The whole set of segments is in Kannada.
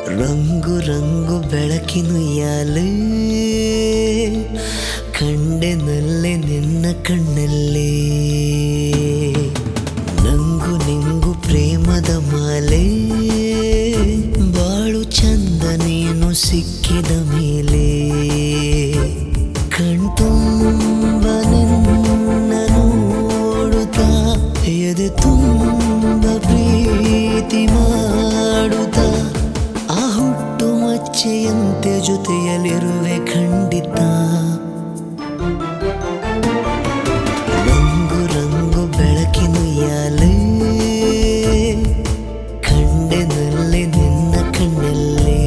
ರಂಗು ರಂಗು ಬೆಳಕಿನುಯ್ಯಾಲೆ ಕಂಡೆನಲ್ಲೇ ನಿನ್ನ ಕಣ್ಣಲ್ಲೇ ನಂಗು ನಿಂಗು ಪ್ರೇಮದ ಮಾಲೆ ಬಾಳು ಚಂದ ನೀನು ಸಿಕ್ಕಿದ ಮೇಲೆ ಕಣ್ತುಂಬ ನಿನ್ನ ನೋಡುತ್ತಾ ಎದೆ ತುಂಬ ಪ್ರೀತಿ ಮಾಡುತ್ತಾ ಆ ಹುಟ್ಟು ಮಚ್ಚೆಯಂತೆ ಜೊತೆಯಲ್ಲಿರುವೆ ಖಂಡಿತ ರಂಗು ರಂಗು ಬೆಳಕಿನುಯ್ಯಾಲೆ ಕಂಡೆನಲ್ಲೇ ನಿನ್ನ ಕಣ್ಣಲ್ಲೇ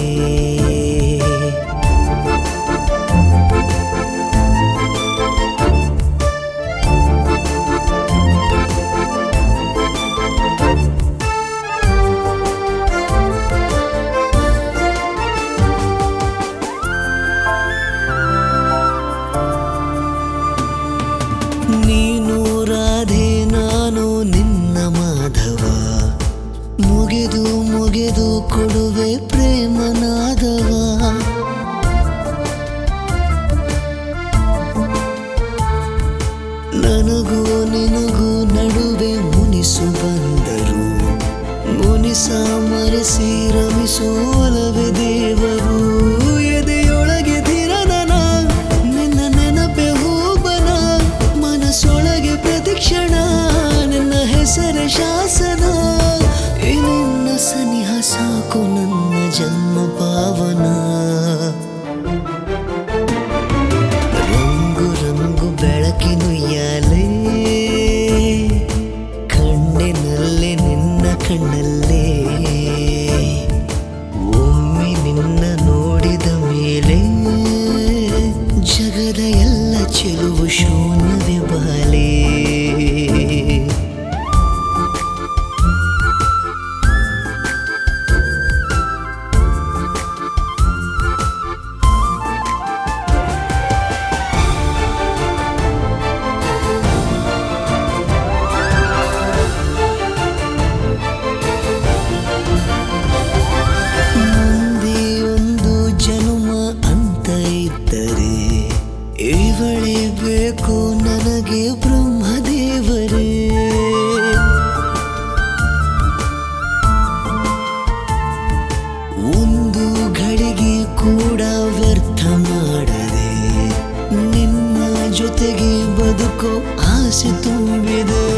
ನೀನು ರಾಧೆ ನಾನು ನಿನ್ನ ಮಾಧವ ಮುಗಿದು ಮುಗಿದು ಕೊಡುವೆ ಪ್ರೇಮನಾದವ ನನಗೂ ನಿನಗೂ ನಡುವೆ ಮುನಿಸು ಬಂದರು ಮುನಿಸ ಮರೆಸಿ ರಮಿಸೋಲವೆ ದೇವರು ಎದೆಯೊಳಗೆ ಧಿರನನ ನಿನ್ನ ನೆನಪೆ ಹೂಬನ ಮನಸ್ಸೊಳಗೆ ಪ್ರತಿಕ್ಷಣ ನಿನ್ನ ಹೆಸರೇ ಶಾಸನ ಈ ನಿನ್ನ ಸನಿಹ ಸಾಕು ನನ್ನ ಜನ್ಮ ಪಾವನ ರಂಗು ರಂಗು ಬೆಳಕಿನುಯ್ಯಾಲೆ ಕಣ್ಣಿನಲ್ಲೇ ನಿನ್ನ ಕಣ್ಣಲ್ಲೇ ಒಮ್ಮೆ ನಿನ್ನ ನೋಡಿದ ಮೇಲೆ ಜಗದ ಎಲ್ಲ ಚೆಲುವು ಶೂನ್ಯವೇ ಬಾಲೆ ಮುಂದೆಯೊಂದು ಜನ್ಮ ಅಂತ ಇದ್ದರೆ ಇವಳೇ ಬೇಕು ನನಗೆ ಬ್ರಹ್ಮದೇವರೇ ಒಂದು ಘಳಿಗೆ ಕೂಡ ವ್ಯರ್ಥ ಮಾಡದೆ ನಿನ್ನ ಜೊತೆಗೆ ಬದುಕೋ ಆಸೆ ತುಂಬಿದೆ